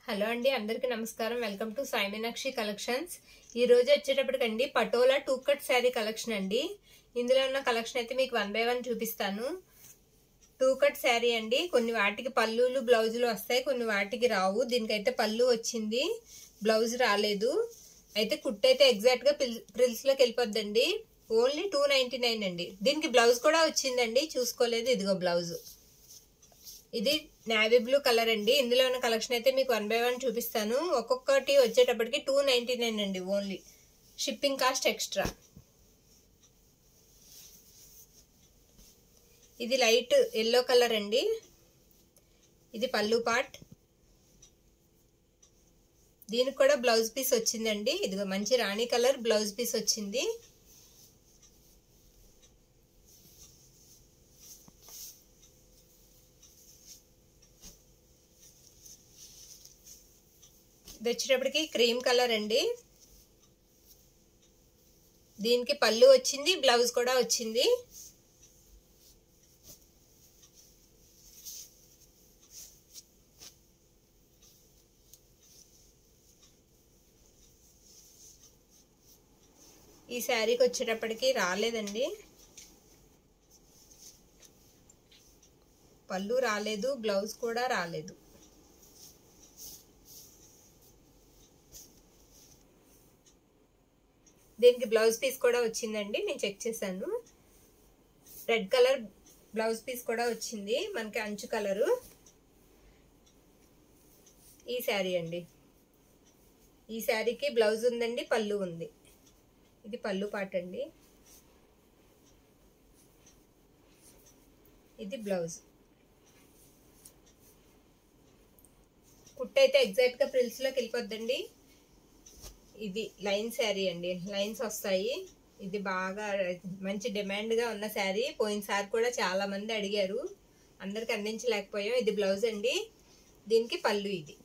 hello అండి అందరికీ నమస్కారం welcome to Sai Meenakshi collections ఈ రోజు వచ్చేటప్పటికండి Patola two cut sari collection అండి ఇందులో ఉన్న కలెక్షన్ అయితే మీకు వన్ బై వన్ చూపిస్తాను టూ కట్ శారీ అండి కొన్ని వాటికి పళ్ళులు బ్లౌజులు వస్తాయి కొన్ని వాటికి రావు దీనికైతే పళ్ళు వచ్చింది బ్లౌజ్ రాలేదు అయితే కుట్టు అయితే ఎగ్జాక్ట్ గా ప్రిల్స్ లోకి వెళ్ళిపోద్దండి ఓన్లీ టూ నైన్టీ నైన్ అండి దీనికి బ్లౌజ్ కూడా వచ్చిందండి చూసుకోలేదు ఇదిగో బ్లౌజ్ ఇది నావీ బ్లూ కలర్ అండి ఇందులో ఉన్న కలెక్షన్ అయితే మీకు వన్ బై వన్ చూపిస్తాను ఒక్కొక్కటి వచ్చేటప్పటికి టూ నైన్టీ నైన్ అండి ఓన్లీ షిప్పింగ్ కాస్ట్ ఎక్స్ట్రా ఇది లైట్ ఎల్లో కలర్ అండి ఇది పళ్ళు పార్ట్ దీనికి కూడా బ్లౌజ్ పీస్ వచ్చిందండి ఇదిగో మంచి రాణి కలర్ బ్లౌజ్ పీస్ వచ్చింది ఇది వచ్చేటప్పటికి క్రీమ్ కలర్ అండి దీనికి పళ్ళు వచ్చింది బ్లౌజ్ కూడా వచ్చింది ఈ శారీకి వచ్చేటప్పటికి రాలేదండి పళ్ళు రాలేదు బ్లౌజ్ కూడా రాలేదు దీనికి బ్లౌజ్ పీస్ కూడా వచ్చిందండి నేను చెక్ చేశాను రెడ్ కలర్ బ్లౌజ్ పీస్ కూడా వచ్చింది మనకి అంచు కలరు ఈ శారీ అండి ఈ శారీకి బ్లౌజ్ ఉందండి పళ్ళు ఉంది ఇది పళ్ళు పాట అండి ఇది బ్లౌజ్ కుట్టు అయితే ఎగ్జాక్ట్గా ప్రిల్స్లోకి వెళ్ళిపోద్దండి ఇది లైన్ శారీ అండి లైన్స్ వస్తాయి ఇది బాగా మంచి డిమాండ్గా ఉన్న శారీ పోయినసారి కూడా చాలా మంది అడిగారు అందరికి అందించలేకపోయాం ఇది బ్లౌజ్ అండి దీనికి పళ్ళు ఇది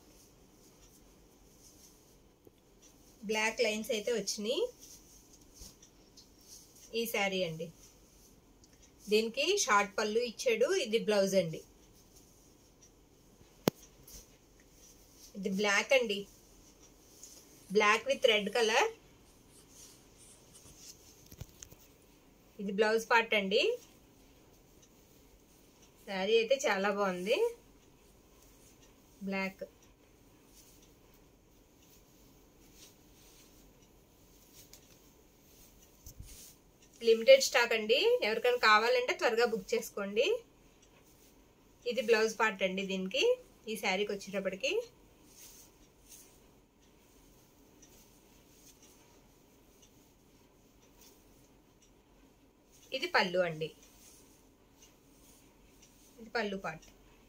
బ్లాక్ లైన్స్ అయితే వచ్చినాయి ఈ శారీ అండి దీనికి షార్ట్ పళ్ళు ఇచ్చాడు ఇది బ్లౌజ్ అండి ఇది బ్లాక్ అండి బ్లాక్ విత్ రెడ్ కలర్ ఇది బ్లౌజ్ పార్ట్ అండి శారీ అయితే చాలా బాగుంది బ్లాక్ లిమిటెడ్ స్టాక్ అండి ఎవరికైనా కావాలంటే త్వరగా బుక్ చేసుకోండి ఇది బ్లౌజ్ పార్ట్ అండి దీనికి ఈ శారీకి వచ్చేటప్పటికి ఇది పళ్ళు అండి ఇది పళ్ళు పార్ట్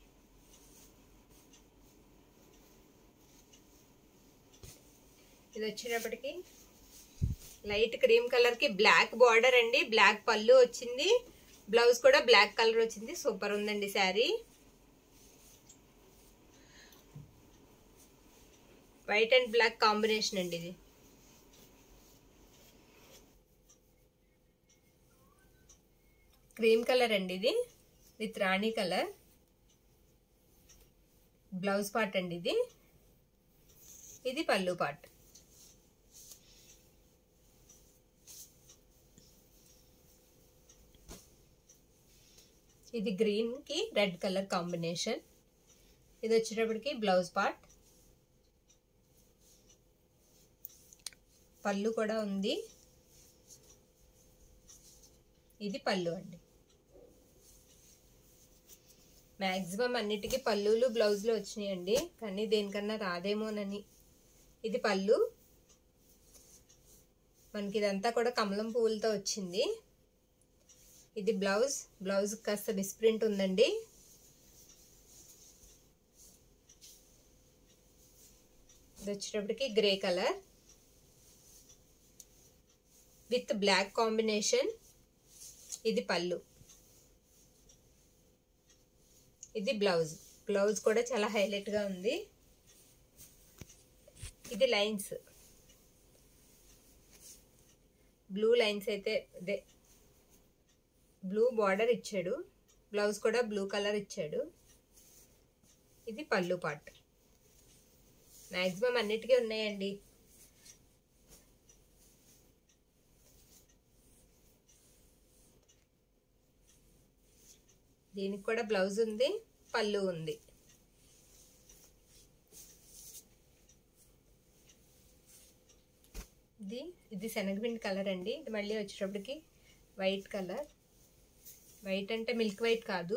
ఇది వచ్చేటప్పటికి లైట్ క్రీమ్ కలర్ కి బ్లాక్ బార్డర్ అండి బ్లాక్ పళ్ళు వచ్చింది బ్లౌజ్ కూడా బ్లాక్ కలర్ వచ్చింది సూపర్ ఉందండి sari white and black combination అండి ఇది క్రీమ్ కలర్ అండి ఇది విత్ రాణి కలర్ బ్లౌజ్ పార్ట్ అండి ఇది ఇది పళ్ళు పార్ట్ ఇది గ్రీన్ కి రెడ్ కలర్ కాంబినేషన్ ఇది వచ్చేటప్పటికి బ్లౌజ్ పార్ట్ పళ్ళు కూడా ఉంది ఇది పళ్ళు అండి మ్యాక్సిమం అన్నిటికీ పళ్ళులు బ్లౌజులు వచ్చినాయండి కానీ దేనికన్నా రాదేమోనని ఇది పళ్ళు మనకి ఇదంతా కూడా కమలం పువ్వులతో వచ్చింది ఇది బ్లౌజ్ బ్లౌజ్ కాస్త మిస్ప్రింట్ ఉందండి ఇది వచ్చేటప్పటికి grey colour with black combination ఇది పళ్ళు ఇది బ్లౌజ్ బ్లౌజ్ కూడా చాలా హైలైట్గా ఉంది ఇది లైన్స్ బ్లూ లైన్స్ అయితే ఇదే బ్లూ బార్డర్ ఇచ్చాడు బ్లౌజ్ కూడా బ్లూ కలర్ ఇచ్చాడు ఇది పళ్ళు పార్ట్ మ్యాక్సిమం అన్నిటికీ ఉన్నాయండి దీనికి కూడా బ్లౌజ్ ఉంది పళ్ళు ఉంది ఇది ఇది శనగపిండి కలర్ అండి ఇది మళ్ళీ వచ్చేటప్పటికి వైట్ కలర్ వైట్ అంటే మిల్క్ వైట్ కాదు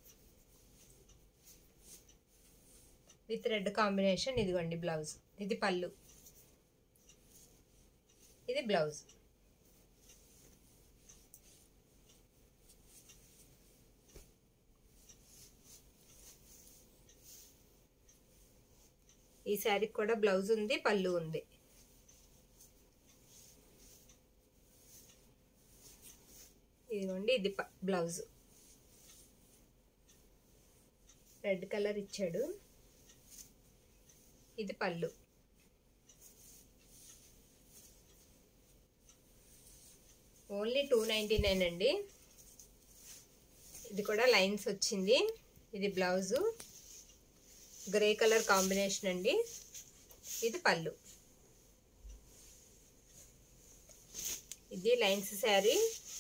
విత్ రెడ్ కాంబినేషన్ ఇదిగోండి బ్లౌజ్ ఇది పళ్ళు ఇది బ్లౌజ్ ఈ శారీకి కూడా బ్లౌజ్ ఉంది పళ్ళు ఉంది ఇదిగోండి ఇది బ్లౌజ్ రెడ్ కలర్ ఇచ్చాడు ఇది పళ్ళు ఓన్లీ టూ నైంటీ నైన్ అండి ఇది కూడా లైన్స్ వచ్చింది ఇది బ్లౌజు గ్రే కలర్ కాంబినేషన్ అండి ఇది పళ్ళు ఇది lines sari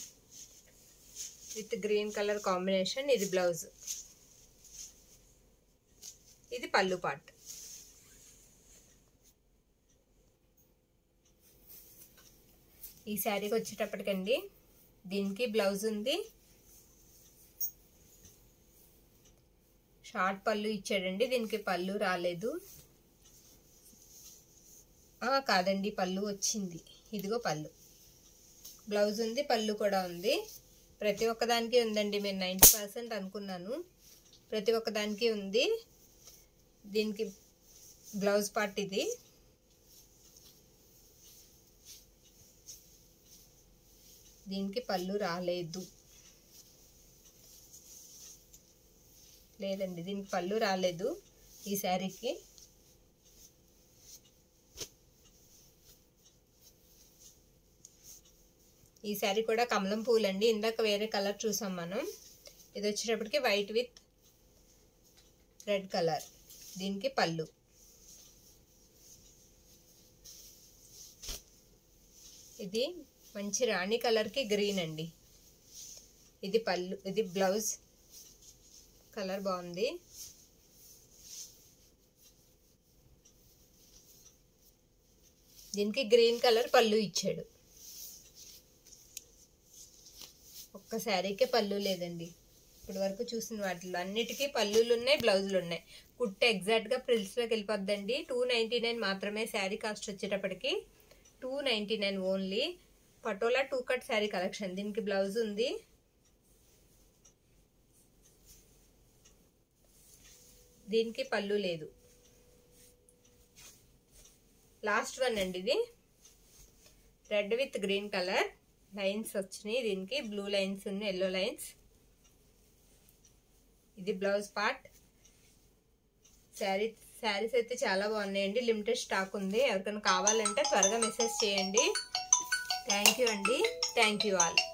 with green colour combination ఇది బ్లౌజ్ ఇది పళ్ళు పార్ట్ ఈ శారీకి వచ్చేటప్పటికండి దీనికి బ్లౌజ్ ఉంది షార్ట్ పళ్ళు ఇచ్చాడండి దీనికి పళ్ళు రాలేదు కాదండి పళ్ళు వచ్చింది ఇదిగో పళ్ళు బ్లౌజ్ ఉంది పళ్ళు కూడా ఉంది ప్రతి ఒక్కదానికి ఉందండి నేను నైంటీ పర్సెంట్ అనుకున్నాను ప్రతి ఒక్కదానికి ఉంది దీనికి బ్లౌజ్ పార్ట్ ఇది దీనికి పళ్ళు రాలేదు లేదండి దీనికి పళ్ళు రాలేదు ఈ శారీకి ఈ శారీ కూడా కమలం పూలు అండి ఇందాక వేరే కలర్ చూసాం మనం ఇది వచ్చేటప్పటికి వైట్ విత్ రెడ్ కలర్ దీనికి పళ్ళు ఇది మంచి రాణి కలర్కి గ్రీన్ అండి ఇది పళ్ళు ఇది బ్లౌజ్ కలర్ బాగుంది దీనికి గ్రీన్ కలర్ పళ్ళు ఇచ్చాడు ఒక్క శారీకే పళ్ళు లేదండి ఇప్పటి వరకు చూసిన వాటిలో అన్నిటికీ పళ్ళులు ఉన్నాయి బ్లౌజులు ఉన్నాయి కుట్ట ఎగ్జాక్ట్గా ప్రిల్స్లోకి వెళ్ళిపోద్దండి టూ నైంటీ నైన్ మాత్రమే శారీ కాస్ట్ వచ్చేటప్పటికి two ninety nine only Patola two cut sari collection దీనికి బ్లౌజ్ ఉంది దీనికి పళ్ళు లేదు లాస్ట్ వన్ అండి ఇది red with green colour lines వచ్చినాయి దీనికి బ్లూ లైన్స్ ఉన్నాయి ఎల్లో లైన్స్ ఇది బ్లౌజ్ పార్ట్ శారీ శారీస్ అయితే చాలా బాగున్నాయండి లిమిటెడ్ స్టాక్ ఉంది ఎవరికైనా కావాలంటే త్వరగా మెసేజ్ చేయండి థ్యాంక్ యూ అండి థ్యాంక్ యూ ఆల్